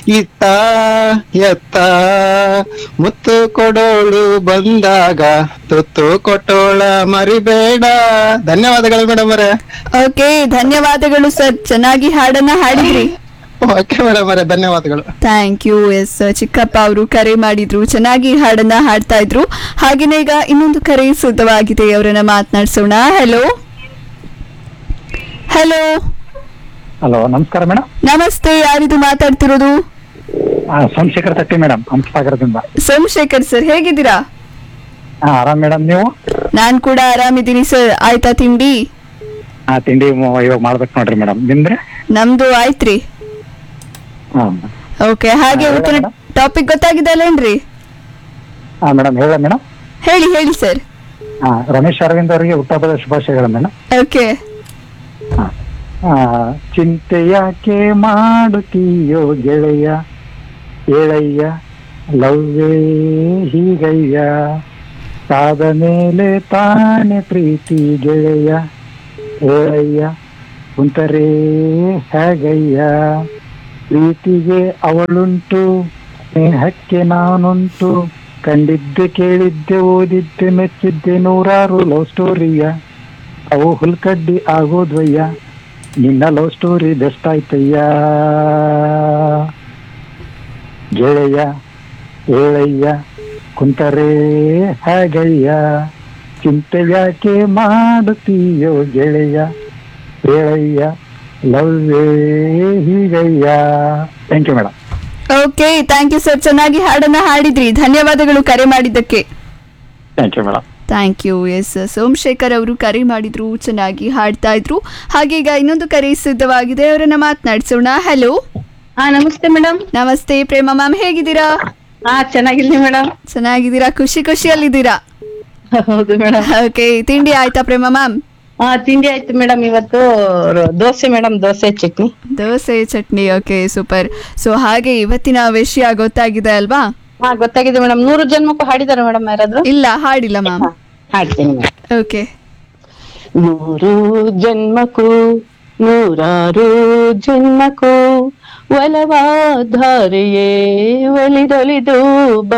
ಇತ್ತ ಎತ್ತ ಮುತ್ತು ಕೊಡೋಳು ಬಂದಾಗ ತುತ್ತು ಕೊಟ್ಟೋಳ ಮರಿಬೇಡ ಧನ್ಯವಾದಗಳು ಮೇಡಮ್ ಅವರೇ ಓಕೆ ಧನ್ಯವಾದಗಳು ಸರ್ ಚೆನ್ನಾಗಿ ಹಾಡನ್ನ ಹಾಡಿದ್ರಿ ಓಕೆ ಮೇಡಮ್ ಅವರೇ ಧನ್ಯವಾದಗಳು ಥ್ಯಾಂಕ್ ಯು ಎಸ್ ಚಿಕ್ಕಪ್ಪ ಅವರು ಕರೆ ಮಾಡಿದ್ರು ಚೆನ್ನಾಗಿ ಹಾಡನ್ನ ಹಾಡ್ತಾ ಇದ್ರು ಹಾಗೇನೆ ಈಗ ಇನ್ನೊಂದು ಕರೆ ಸಿದ್ಧವಾಗಿದೆ ಅವರನ್ನ ಮಾತನಾಡ್ಸೋಣ ಹಲೋ ಹಲೋ ಹಲೋ ನಮಸ್ಕಾರ ಮೇಡಮ್ ನಮಸ್ತೆ ಯಾರಿದು ಮಾತಾಡ್ತಿರೋದು ಸೋಮಶೇಖರ್ ತಟ್ಟಿ ಮೇಡಮ್ ಹಂಸಸಾಗರದಿಂದ ಸೋಮಶೇಖರ್ ಸರ್ ಹೇಗಿದ್ದೀರಾ ಹಾ ಆರಾಮ್ ಮೇಡಮ್ ನೀವು ನಾನ್ ಕೂಡ ಆರಾಮಿದ್ದೀನಿ ಸರ್ ಆಯ್ತಾ ತಿಂಡಿ ಹಾ ತಿಂಡಿ ಮು- ಇವಾಗ ಮಾಡ್ಬೇಕು ನೋಡ್ರಿ ಮೇಡಮ್ ನಿಮ್ದ್ರೆ ನಮ್ದು ಆಯ್ತ್ರಿ ಹಾ ಓಕೆ ಹಾಗೆ ಹಾ, ಇವತ್ತಿನ ಹೇಳಿ ಟಾಪಿಕ್ ಗೊತ್ತಾಗಿದ್ದಲ್ಲೇನ್ರಿ ಹಾ ಮೇಡಮ್ ಹೇಳ ಮೇಡಮ್ ಹೇಳಿ ಹೇಳಿ ಸರ್ ಹಾ ರಮೇಶ್ ಅರವಿಂದ್ ಅವರಿಗೆ ಹುಟ್ಟಹಬ್ಬದ ಶುಭಾಶಯಗಳು ಮೇಡಮ್ ಓಕೆ ಹಾ ಆ, ಚಿಂತೆ ಯಾಕೆ ಮಾಡುತ್ತೀಯೋ ಗೆಳೆಯ ಏಳಯ್ಯ ಲವ್ವೇ ಹೀಗಯ್ಯ ತಾದ ಮೇಲೆ ತಾನೆ ಪ್ರೀತಿ ಗೆಳೆಯ ಏಳಯ್ಯ ಕುಂತರೇ ಹೇಗಯ್ಯ ಪ್ರೀತಿಗೆ ಅವಳುಂಟು ಸ್ನೇಹಕ್ಕೆ ನಾನುಂಟು ಕಂಡಿದ್ದೆ ಕೇಳಿದ್ದೆ ಓದಿದ್ದೆ ಮೆಚ್ಚಿದ್ದೆ ನೂರಾರು ಲವ್ ಸ್ಟೋರಿಯ ಅವು ಹುಲ್ಕಡ್ಡಿ ಆಗೋದ್ವಯ್ಯ ನಿನ್ನ ಲವ್ ಸ್ಟೋರಿ ಬೆಸ್ಟ್ ಆಯ್ತಯ್ಯ ಗೆಳೆಯ ಏಳಯ್ಯ ಕುಂತರೇ ಹಾಗಯ್ಯ ಚಿಂತೆ ಯಾಕೆ ಮಾಡುತ್ತೀಯೋ ಗೆಳೆಯ ಏಳಯ್ಯ ಲವ್ವೇ ಹೀಗಯ್ಯ thank you madam okay thank you sir ಚೆನ್ನಾಗಿ ಹಾಡನ್ನ ಹಾಡಿದ್ರಿ ಧನ್ಯವಾದಗಳು ಕರೆ ಮಾಡಿದ್ದಕ್ಕೆ thank you madam thank you S Somashekar ಅವರು ಕರೆ ಮಾಡಿದ್ರು ಚೆನ್ನಾಗಿ ಹಾಡ್ತಾ ಇದ್ರು ಹಾಗೆ ಈಗ ಇನ್ನೊಂದು ಕರೆ ಸಿದ್ಧವಾಗಿದೆ ಅವರನ್ನ ಮಾತನಾಡಿಸೋಣ ಹಲೋ ಹಾ ನಮಸ್ತೆ ಮೇಡಮ್ ನಮಸ್ತೆ ಪ್ರೇಮ ಮ್ಯಾಮ್ ಹೇಗಿದ್ದೀರಾ ಹಾ ಚೆನ್ನಾಗಿದ್ದೀನಿ ಮೇಡಮ್ ಚೆನ್ನಾಗಿದ್ದೀರಾ ಖುಷಿ ಖುಷಿಯಲ್ಲಿದ್ದೀರಾ ಹೌದು ಮೇಡಮ್ ಓಕೆ ತಿಂಡಿ ಆಯ್ತಾ ಪ್ರೇಮ ಮ್ಯಾಮ್ ಹಾ ತಿಂಡಿ ಆಯ್ತು ಮೇಡಮ್ ಇವತ್ತು ರ- dosa madam dosa chutney dosa chutney okay super so ಹಾಗೆ ಇವತ್ತಿನ ವಿಷಯ ಗೊತ್ತಾಗಿದೆ ಅಲ್ವಾ ಹಾ ಗೊತ್ತಾಗಿದೆ ಮೇಡಮ್ ನೂರು ಜನ್ಮಕ್ಕೂ ಹಾಡಿದಾರೆ ಮೇಡಮ್ ಯಾರಾದ್ರು ಇಲ್ಲ ಹಾಡಿಲ್ಲ ಮ್ಯಾಮ್ ಹಾ, ಹಾಡ್ತೀನಿ ಮೇಡಮ್ ಓಕೆ ನೂರು ಜನ್ಮಕ್ಕೂ ನೂರಾರು ಜನ್ಮಕ್ಕೂ ಒಲವಾಧಾರೆಯೇ ಒಲಿದೊಲಿದು